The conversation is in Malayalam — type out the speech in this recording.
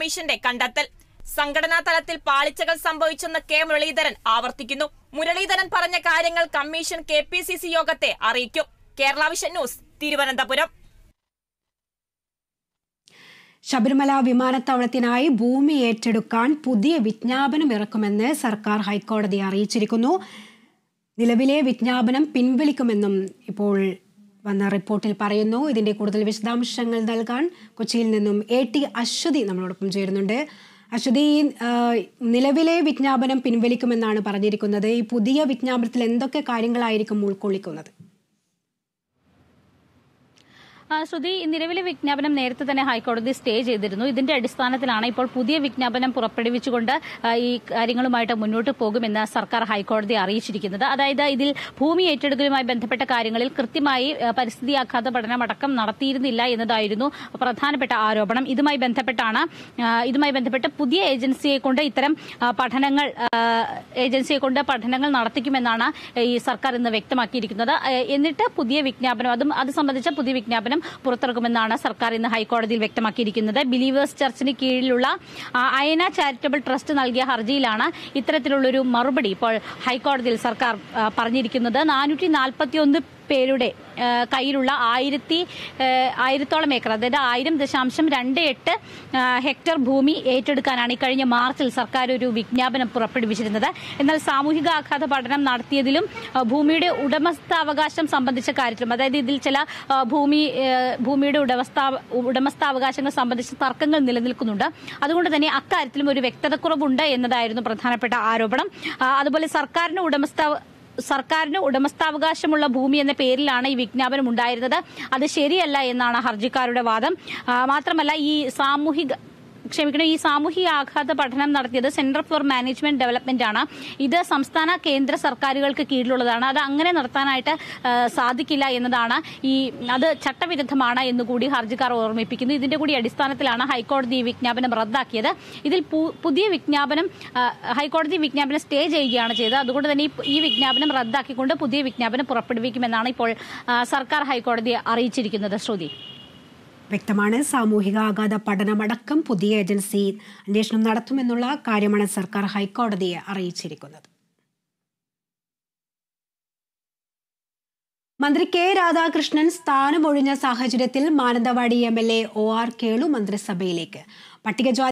കമ്മീഷന്റെ കണ്ടെത്തൽ സംഘടനാ തലത്തിൽ പാളിച്ചകൾ സംഭവിച്ചെന്ന് കെ മുരളീധരൻ ആവർത്തിക്കുന്നു മുരളീധരൻ പറഞ്ഞ കാര്യങ്ങൾ commission K P C C യോഗത്തെ അറിയിക്കും കേരള വിഷൻ ന്യൂസ് തിരുവനന്തപുരം ശബരിമല വിമാനത്താവളത്തിനായി ഭൂമി ഏറ്റെടുക്കാൻ പുതിയ വിജ്ഞാപനം ഇറക്കുമെന്ന് സർക്കാർ ഹൈക്കോടതിയെ അറിയിച്ചിരിക്കുന്നു നിലവിലെ വിജ്ഞാപനം പിൻവലിക്കുമെന്നും ഇപ്പോൾ വന്ന റിപ്പോർട്ടിൽ പറയുന്നു ഇതിന്റെ കൂടുതൽ വിശദാംശങ്ങൾ നൽകാൻ കൊച്ചിയിൽ നിന്നും എ ടി അശ്വതി നമ്മളോടൊപ്പം ചേരുന്നുണ്ട് അശ്വതി ആ, നിലവിലെ വിജ്ഞാപനം പിൻവലിക്കുമെന്നാണ് പറഞ്ഞിരിക്കുന്നത് ഈ പുതിയ വിജ്ഞാപനത്തിൽ എന്തൊക്കെ കാര്യങ്ങളായിരിക്കും ഉൾക്കൊള്ളിക്കുന്നത് ആ, ശ്രുതി നിലവിലെ വിജ്ഞാപനം നേരത്തെ തന്നെ ഹൈക്കോടതി സ്റ്റേ ചെയ്തിരുന്നു ഇതിന്റെ അടിസ്ഥാനത്തിലാണ് ഇപ്പോൾ പുതിയ വിജ്ഞാപനം പുറപ്പെടുവിച്ചുകൊണ്ട് ആ, ഈ കാര്യങ്ങളുമായിട്ട് മുന്നോട്ട് പോകുമെന്ന് സർക്കാർ ഹൈക്കോടതിയെ അറിയിച്ചിരിക്കുന്നത് അതായത് ഇതിൽ ഭൂമി ഏറ്റെടുക്കലുമായി ബന്ധപ്പെട്ട കാര്യങ്ങളിൽ കൃത്യമായി ആ, പരിസ്ഥിതി ആഘാത പഠനം അടക്കം നടത്തിയിരുന്നില്ല എന്നതായിരുന്നു പ്രധാനപ്പെട്ട ആരോപണം ഇതുമായി ബന്ധപ്പെട്ടാണ് ആ, ഇതുമായി ബന്ധപ്പെട്ട് പുതിയ ഏജൻസിയെ കൊണ്ട് ഇത്തരം ആ, പഠനങ്ങൾ ആ, ഏജൻസിയെ കൊണ്ട് പഠനങ്ങൾ നടത്തിക്കുമെന്നാണ് ഈ സർക്കാർ ഇന്ന് വ്യക്തമാക്കിയിരിക്കുന്നത് ആ, എന്നിട്ട് പുതിയ വിജ്ഞാപനം അതും അത് സംബന്ധിച്ച പുതിയ വിജ്ഞാപനം പുറത്തിറക്കുമെന്നാണ് സർക്കാർ ഇന്ന് ഹൈക്കോടതിയിൽ വ്യക്തമാക്കിയിരിക്കുന്നത് ബിലീവേഴ്സ് ചർച്ചിന് കീഴിലുള്ള ആ, അയന ചാരിറ്റബിൾ ട്രസ്റ്റ് നൽകിയ ഹർജിയിലാണ് ഇത്തരത്തിലുള്ളൊരു മറുപടി ഇപ്പോൾ ഹൈക്കോടതിയിൽ സർക്കാർ ആ, പറഞ്ഞിരിക്കുന്നത് നാനൂറ്റി നാൽപ്പത്തിയൊന്ന് പേരുടെ ആ, കയ്യിലുള്ള ആയിരത്തി ആ, ആയിരത്തോളം ഏക്കർ അതായത് ആയിരം ദശാംശം രണ്ട് എട്ട് ആ, ഹെക്ടർ ഭൂമി ഏറ്റെടുക്കാനാണ് ഇക്കഴിഞ്ഞ മാർച്ചിൽ സർക്കാർ ഒരു വിജ്ഞാപനം പുറപ്പെടുവിച്ചിരുന്നത് എന്നാൽ സാമൂഹിക ആഘാത പഠനം നടത്തിയതിലും ആ, ഭൂമിയുടെ ഉടമസ്ഥാവകാശം സംബന്ധിച്ച കാര്യത്തിലും അതായത് ഇതിൽ ചില ആ, ഭൂമി ആ, ഭൂമിയുടെ ഉടമസ്ഥാ ഉടമസ്ഥാവകാശങ്ങൾ സംബന്ധിച്ച തർക്കങ്ങൾ നിലനിൽക്കുന്നുണ്ട് അതുകൊണ്ട് തന്നെ അക്കാര്യത്തിലും ഒരു വ്യക്തതക്കുറവുണ്ട് എന്നതായിരുന്നു പ്രധാനപ്പെട്ട ആരോപണം ആ, അതുപോലെ സർക്കാരിന് ഉടമസ്ഥാവ സർക്കാരിന് ഉടമസ്ഥാവകാശമുള്ള ഭൂമി എന്ന പേരിലാണ് ഈ വിജ്ഞാപനം ഉണ്ടായിരുന്നത് അത് ശരിയല്ല എന്നാണ് ഹർജിക്കാരുടെ വാദം ആ, മാത്രമല്ല ഈ സാമൂഹിക ക്ഷമിക്കണം ഈ സാമൂഹിക ആഘാത പഠനം നടത്തിയത് സെന്റർ ഫോർ മാനേജ്മെന്റ് ഡെവലപ്മെന്റ് ആണ് ഇത് സംസ്ഥാന കേന്ദ്ര സർക്കാരുകൾക്ക് കീഴിലുള്ളതാണ് അത് അങ്ങനെ നടത്താനായിട്ട് ആ, സാധിക്കില്ല എന്നതാണ് ഈ അത് ചട്ടവിരുദ്ധമാണ് എന്നുകൂടി ഹർജിക്കാർ ഓർമ്മിപ്പിക്കുന്നു ഇതിന്റെ കൂടി അടിസ്ഥാനത്തിലാണ് ഹൈക്കോടതി ഈ വിജ്ഞാപനം റദ്ദാക്കിയത് ഇതിൽ പു- പുതിയ വിജ്ഞാപനം ആ, ഹൈക്കോടതി വിജ്ഞാപനം സ്റ്റേ ചെയ്യുകയാണ് ചെയ്തത് അതുകൊണ്ട് തന്നെ ഈ- ഈ വിജ്ഞാപനം റദ്ദാക്കിക്കൊണ്ട് പുതിയ വിജ്ഞാപനം പുറപ്പെടുവിക്കുമെന്നാണ് ഇപ്പോൾ ആ, സർക്കാർ ഹൈക്കോടതിയെ അറിയിച്ചിരിക്കുന്നത് ശ്രുതി വ്യക്തമാണ് സാമൂഹിക ആഘാത പഠനമടക്കം പുതിയ ഏജൻസി അന്വേഷണം നടത്തുമെന്നുള്ള കാര്യമാണ് സർക്കാർ ഹൈക്കോടതിയെ അറിയിച്ചിരിക്കുന്നത് മന്ത്രി കെ രാധാകൃഷ്ണൻ സ്ഥാനമൊഴിഞ്ഞ സാഹചര്യത്തിൽ Mananthavady M L A O R Kelu മന്ത്രിസഭയിലേക്ക് പട്ടികജാതി